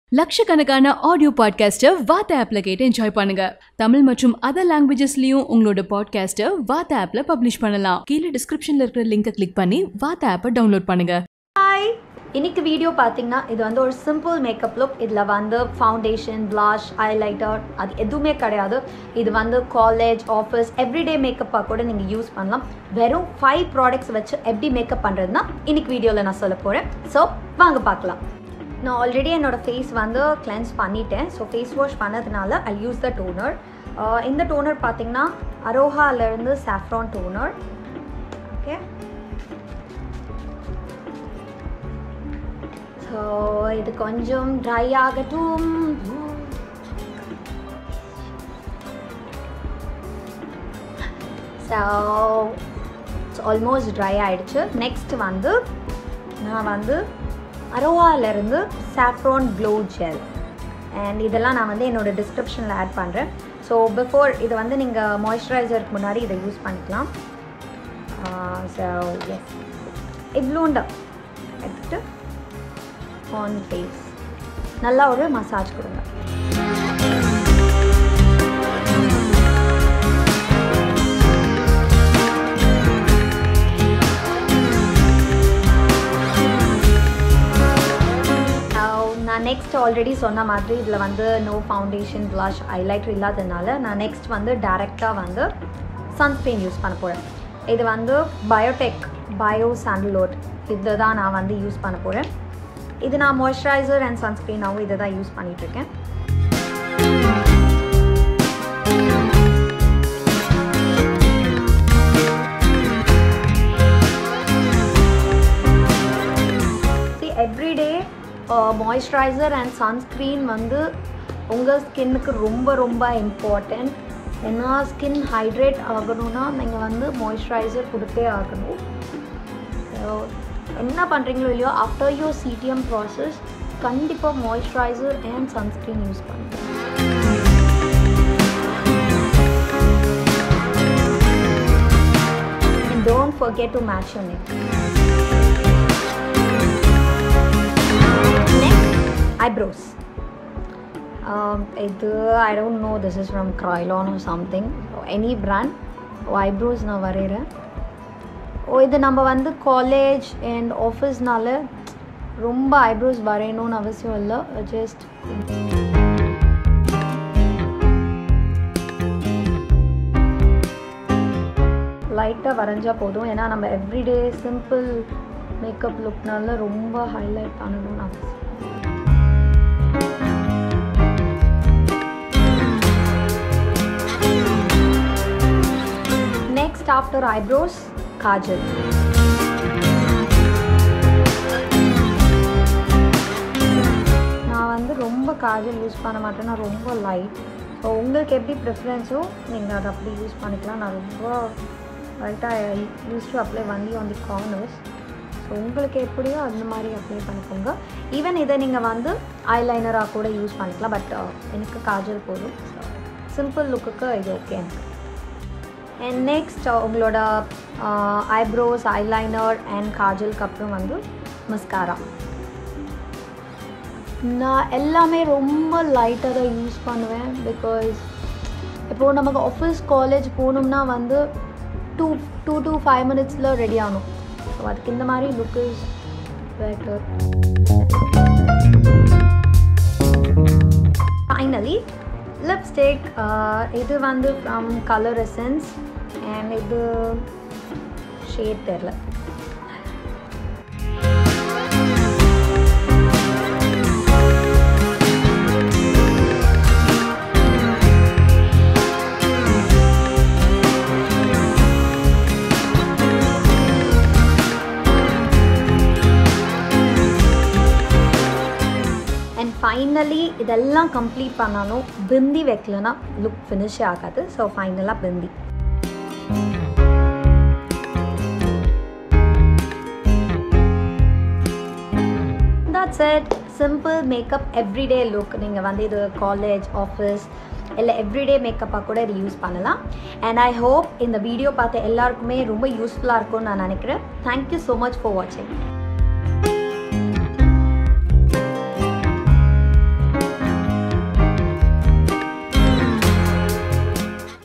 லட்சக்கணக்கான ஆடியோ பாட்காஸ்ட்டை வாத்த ஆப்ல கேட்டு என்ஜாய் பண்ணுங்க தமிழ் மற்றும் அதர் லாங்குவேஜஸ்லயும் உங்களோட பாட்காஸ்ட்டை வாத்த ஆப்ல பப்ளிஷ் பண்ணலாம் கீழே டிஸ்கிரிப்ஷன்ல இருக்கிற லிங்கை கிளிக் பண்ணி வாத்த ஆப்பை டவுன்லோட் பண்ணுங்க ஹாய் இன்னைக்கு வீடியோ பார்த்தீங்கன்னா இது வந்து ஒரு சிம்பிள் மேக்கப் லுக் இதில் வந்து ஃபவுண்டேஷன் blush ஹைலைட்டர் அது எதுவுமே கிடையாது இது வந்து காலேஜ் ஆஃபீஸ் எவ்ரிடே மேக்கப்பாக கூட நீங்கள் யூஸ் பண்ணலாம் வெறும் ஃபைவ் ப்ராடக்ட்ஸ் வச்சு எப்படி மேக்கப் பண்ணுறதுனா இன்னைக்கு வீடியோவில் நான் சொல்ல போகிறேன் ஸோ வாங்க பார்க்கலாம் நான் ஆல்ரெடி என்னோட ஃபேஸ் வந்து கிளென்ஸ் பண்ணிட்டேன் ஸோ ஃபேஸ் வாஷ் பண்ணதுனால ஐ யூஸ் த டோனர் இந்த டோனர் பார்த்தீங்கன்னா அரோஹாலேருந்து சாஃப்ரான் டோனர் ஓகே ஸோ இது கொஞ்சம் ட்ரை ஆகட்டும் ஸோ ஆல்மோஸ்ட் ட்ரை ஆயிடுச்சு நெக்ஸ்ட் வந்து நான் வந்து அரோவாலேருந்து சாஃப்ரான் க்ளோ ஜெல் அண்ட் இதெல்லாம் நான் வந்து என்னோட டிஸ்கிரிப்ஷனில் ஆட் பண்ணுறேன் ஸோ பிஃபோர் இதை வந்து நீங்கள் மாய்ஸ்சரைசருக்கு முன்னாடி இதை யூஸ் பண்ணிக்கலாம் ஸோ எஸ் இவ்வளோண்டா எடுத்துகிட்டு ஆன் ஃபேஸ் நல்லா ஒரு மசாஜ் கொடுங்க நான் நெக்ஸ்ட் ஆல்ரெடி சொன்ன மாதிரி இதில் வந்து நோ ஃபவுண்டேஷன் ப்ளஷ் ஹைலைட்டர் இல்லாததுனால நான் நெக்ஸ்ட் வந்து டேரெக்டாக வந்து சன்ஸ்க்ரீன் யூஸ் பண்ண போகிறேன் இது வந்து பயோடெக் பயோ சாண்டலோட் இதை தான் நான் வந்து யூஸ் பண்ண போகிறேன் இது நான் மாய்ஸ்சரைசர் அண்ட் சன்ஸ்க்ரீனாகவும் இதை தான் யூஸ் பண்ணிகிட்ருக்கேன் எவ்ரிடே மாய்ஸ்சரைசர் அண்ட் சன்ஸ்க்ரீன் வந்து உங்கள் ஸ்கின்னுக்கு ரொம்ப ரொம்ப இம்பார்ட்டண்ட் ஏன்னா ஸ்கின் ஹைட்ரேட் ஆகணும்னா நீங்கள் வந்து மாய்ஸ்சரைசர் கொடுத்தே ஆகணும் என்ன பண்ணுறீங்களோ இல்லையோ ஆஃப்டர் யோர் சிடிஎம் ப்ராசஸ் கண்டிப்பாக மாய்ஸ்சரைசர் அண்ட் சன்ஸ்க்ரீன் யூஸ் பண்ணுங்கள் And don't forget to match your neck. Next, eyebrows. Um, இது I don't know this is from Kryolan or something any brand eyebrows நான் வரைகிறேன் ஓ இது நம்ம வந்து காலேஜ் அண்ட் ஆஃபீஸ்னால ரொம்ப eyebrows வரையணும்னு அவசியம் இல்லை ஜஸ்ட் லைட்டாக வரைஞ்சா போதும் ஏன்னா நம்ம எவ்ரிடே சிம்பிள் மேக்கப் லுக்னால ரொம்ப ஹைலைட் பண்ணணும்னு அவசியம் நெக்ஸ்ட் ஆஃப்டர் ஐப்ரோஸ் காஜல் நான் வந்து ரொம்ப காஜல் யூஸ் பண்ண மாட்டேன் நான் ரொம்ப லைட் ஸோ உங்களுக்கு எப்படி ப்ரிஃபரன்ஸோ நீங்கள் அதை அப்படி யூஸ் பண்ணிக்கலாம் நான் ரொம்ப லைட்டாக use to apply only on the corners so உங்களுக்கு எப்படியோ அந்த மாதிரி அப்ளை பண்ணிக்கோங்க ஈவன் இதை நீங்கள் வந்து ஐலைனராக கூட யூஸ் பண்ணிக்கலாம் பட் எனக்கு காஜல் போதும் சிம்பிள் லுக்குக்கு இது ஓகே எனக்கு அண்ட் நெக்ஸ்ட் உங்களோட ஐப்ரோஸ் ஐலைனர் அண்ட் காஜலுக்கு அப்புறம் வந்து மஸ்காரா நான் எல்லாமே ரொம்ப லைட்டாக தான் யூஸ் பண்ணுவேன் பிகாஸ் இப்போது நமக்கு ஆஃபீஸ் காலேஜ் போகணும்னா வந்து டூ டூ டூ ஃபைவ் மினிட்ஸில் ரெடி ஆகணும் ஸோ அதுக்கு இந்த மாதிரி look is better finally lipstick இது வந்து ஃப்ரம் கலர் எசன்ஸ் அண்ட் இது ஷேட் தெரில அண்ட் ஃபைனலி இதெல்லாம் கம்ப்ளீட் பண்ணாலும் பிந்தி வைக்கலனா லுக் ஃபினிஷ் ஆகாது ஸோ ஃபைனலாக bindi that's it simple makeup everyday look நீங்கள் வந்து இது காலேஜ் ஆஃபீஸ் இல்லை எவ்ரிடே மேக்கப்பாக கூட இது யூஸ் பண்ணலாம் அண்ட் ஐ ஹோப் இந்த வீடியோ பார்த்த எல்லாருக்குமே ரொம்ப யூஸ்ஃபுல்லாக இருக்கும்னு நான் நினைக்கிறேன் தேங்க்யூ ஸோ மச் ஃபார் வாட்சிங்